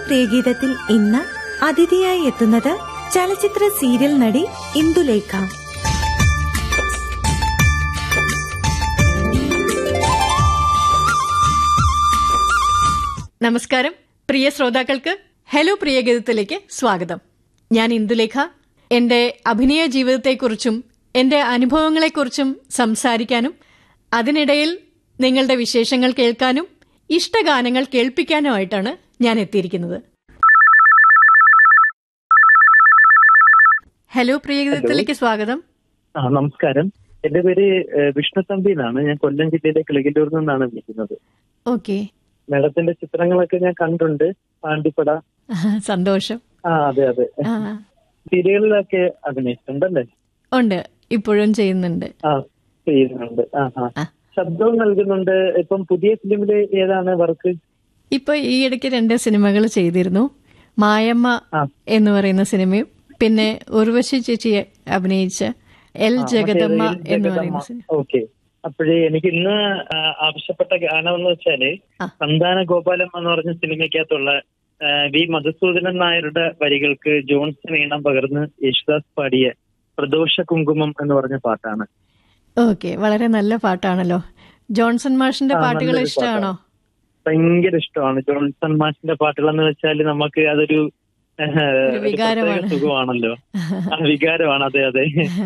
പ്രിയഗീതത്തിൽ ഇന്ന് അതിഥിയായി എത്തുന്നത് ചലച്ചിത്ര സീരിയൽ നടി ഇന്ദുലേഖ നമസ്കാരം പ്രിയ ശ്രോതാക്കൾക്ക് ഹലോ പ്രിയഗീതത്തിലേക്ക് സ്വാഗതം ഞാൻ ഇന്ദുലേഖ എന്റെ അഭിനയ ജീവിതത്തെക്കുറിച്ചും എന്റെ അനുഭവങ്ങളെക്കുറിച്ചും സംസാരിക്കാനും അതിനിടയിൽ നിങ്ങളുടെ വിശേഷങ്ങൾ കേൾക്കാനും ഇഷ്ടഗാനങ്ങൾ കേൾപ്പിക്കാനുമായിട്ടാണ് ഞാൻ എത്തിയിരിക്കുന്നത് ഹലോ പ്രിയഗീതത്തിലേക്ക് സ്വാഗതം ആ നമസ്കാരം എന്റെ പേര് ഏഹ്, വിഷ്ണു തമ്പി എന്നാണ് ഞാൻ കൊല്ലം ജില്ലയിലെ കിളികല്ലൂരിൽ നിന്നാണ് വിളിക്കുന്നത് ഓക്കെ മേഡത്തിന്റെ ചിത്രങ്ങളൊക്കെ ഞാൻ കണ്ടുണ്ട് പാണ്ടിപ്പട സന്തോഷം ആ അതെ അതെ ആ, സീരിയലിലൊക്കെ അഭിനയിച്ചിട്ടുണ്ടല്ലേ ഉണ്ട് ഇപ്പോഴും ചെയ്യുന്നുണ്ട് ആ ചെയ്യുന്നുണ്ട് ആ ആ ആ. ശബ്ദവും നൽകുന്നുണ്ട് ഇപ്പം പുതിയ ഫിലിമില് ഏതാണ് വർക്ക് ഇപ്പൊ ഈ ഇടയ്ക്ക് രണ്ട് സിനിമകൾ ചെയ്തിരുന്നു മായമ്മ ആ. എന്ന് പറയുന്ന സിനിമയും പിന്നെ ഉർവശി ചേച്ചി അഭിനയിച്ച എൽ ജഗദമ്മ എന്ന് പറയുന്ന സിനിമ ഓക്കെ അപ്പോഴേ എനിക്ക് ഇന്ന് ആ, ആവശ്യപ്പെട്ട ഗാനം എന്ന് വെച്ചാല് ആ. സന്താന ഗോപാലം എന്ന് പറഞ്ഞ സിനിമയ്ക്കകത്തുള്ള ആ, വി മധുസൂദനൻ നായരുടെ വരികൾക്ക് ജോൺസൺ ഈണം പകർന്ന് യേശുദാസ് പാടിയ പ്രദോഷ കുങ്കുമം എന്ന് പറഞ്ഞ പാട്ടാണ് ഓക്കെ വളരെ നല്ല പാട്ടാണല്ലോ ജോൺസൺ മാഷിന്റെ ആ, പാട്ടുകൾ നല്ലൊരു ഇഷ്ടമാണോ ഭയങ്കര ഇഷ്ടമാണ് ജോൺസൺ മാഷിന്റെ പാട്ടുകൾ എന്ന് വെച്ചാൽ നമുക്ക് അതൊരു ആ, ഒരു വികാരമാണ്. പ്രത്യേക സുഖമാണല്ലോ ആ, വികാരമാണ് അതെ അതെ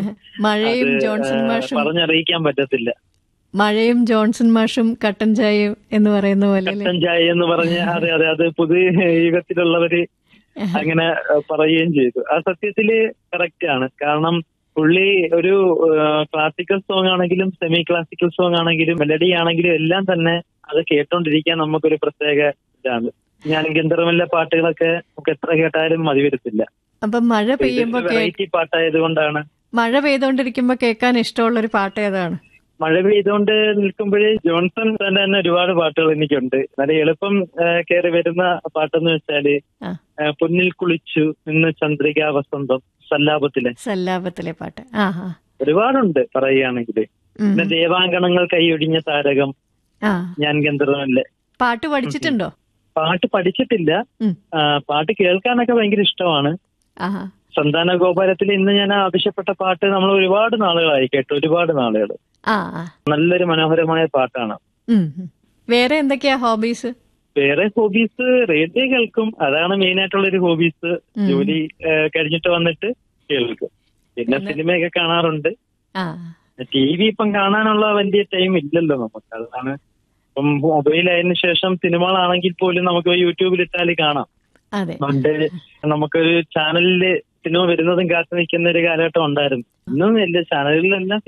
മഴയും അത്, ജോൺസൺ ആ, മാഷും പറഞ്ഞറിയിക്കാൻ പറ്റത്തില്ല മഴയും ജോൺസൺ മാഷും കട്ടൻ ചായയും എന്ന് പറയുന്ന പോലെ അല്ലേ? കട്ടൻ ചായ എന്ന് പറഞ്ഞ അതെ അതെ അത് പുതിയ യുഗത്തിലുള്ളവര് അങ്ങനെ ഏഹ്, പറയുകയും ചെയ്തു ആ സത്യത്തില് കറക്റ്റ് ആണ് കാരണം പുള്ളി ഒരു ക്ലാസിക്കൽ സോങ് ആണെങ്കിലും സെമി ക്ലാസിക്കൽ സോങ് ആണെങ്കിലും മെലഡി ആണെങ്കിലും എല്ലാം തന്നെ അത് കേട്ടോണ്ടിരിക്കാൻ നമുക്കൊരു പ്രത്യേക ഇതാണ് ഞാൻ ഗന്ധർവല്ല പാട്ടുകളൊക്കെ നമുക്ക് എത്ര കേട്ടാലും മതി വരത്തില്ല അപ്പൊ മഴ പെയ്യുമ്പോ കേ- വെറൈറ്റി പാട്ടായതുകൊണ്ടാണ് മഴ പെയ്തോണ്ടിരിക്കുമ്പോ കേൾക്കാൻ ഇഷ്ടമുള്ള ഒരു പാട്ട് ഏതാണ് മഴ പെയ്തുകൊണ്ട് നിൽക്കുമ്പോഴേ ജോൺസൺ തന്നെ തന്നെ ഒരുപാട് പാട്ടുകൾ എനിക്കുണ്ട് നല്ല എളുപ്പം കയറി വരുന്ന പാട്ടെന്ന് വെച്ചാല് ആ. ആ, പൊന്നിൽ കുളിച്ചു ഇന്ന് ചന്ദ്രിക വസന്തം സല്ലാപത്തിലെ സല്ലാപത്തിലെ പാട്ട് ആ ആ ഒരുപാടുണ്ട് പറയുകയാണെങ്കിൽ ഉം. പിന്നെ ദേവാങ്കണങ്ങൾ കൈയൊടിഞ്ഞ താരകം ആ ഞാൻ ഗന്ധർവല്ലേ പാട്ട് പഠിച്ചിട്ടുണ്ടോ പാട്ട് പഠിച്ചിട്ടില്ല ഉം. ആ, പാട്ട് കേൾക്കാനൊക്കെ ഭയങ്കര ഇഷ്ടമാണ് ആഹാ സന്താന ഗോപാലത്തിൽ ഇന്ന് ഞാൻ ആവശ്യപ്പെട്ട പാട്ട് നമ്മൾ ഒരുപാട് നാളുകളായി കേട്ടു ഒരുപാട് നാളുകൾ ആ ആ നല്ലൊരു മനോഹരമായ പാട്ടാണ് ഉം, ഉം. വേറെ എന്തൊക്കെയാ ഹോബീസ് വേറെ ഹോബീസ് റേഡിയോ കേൾക്കും അതാണ് മെയിൻ ആയിട്ടുള്ള ഒരു ഹോബീസ് ഉം. ജോലി ആ, കഴിഞ്ഞിട്ട് വന്നിട്ട് കേൾക്കും പിന്നെ പിന്നെ- സിനിമയൊക്കെ കാണാറുണ്ട് ആ ടി വി ഇപ്പം കാണാനുള്ള വലിയ ടൈം ഇല്ലല്ലോ നമുക്ക് അതാണ് ഇപ്പം മൊബൈൽ ആയതിനു ശേഷം സിനിമകളാണെങ്കിൽ പോലും നമുക്ക് യൂട്യൂബിൽ ഇട്ടാൽ കാണാം അതെ പണ്ട് നമുക്കൊരു ചാനലില് സിനിമ വരുന്നതും കാത്തു നിൽക്കുന്ന ഒരു കാലഘട്ടം ഉണ്ടായിരുന്നു ഇന്നും ഇല്ല ചാനലിലെല്ലാം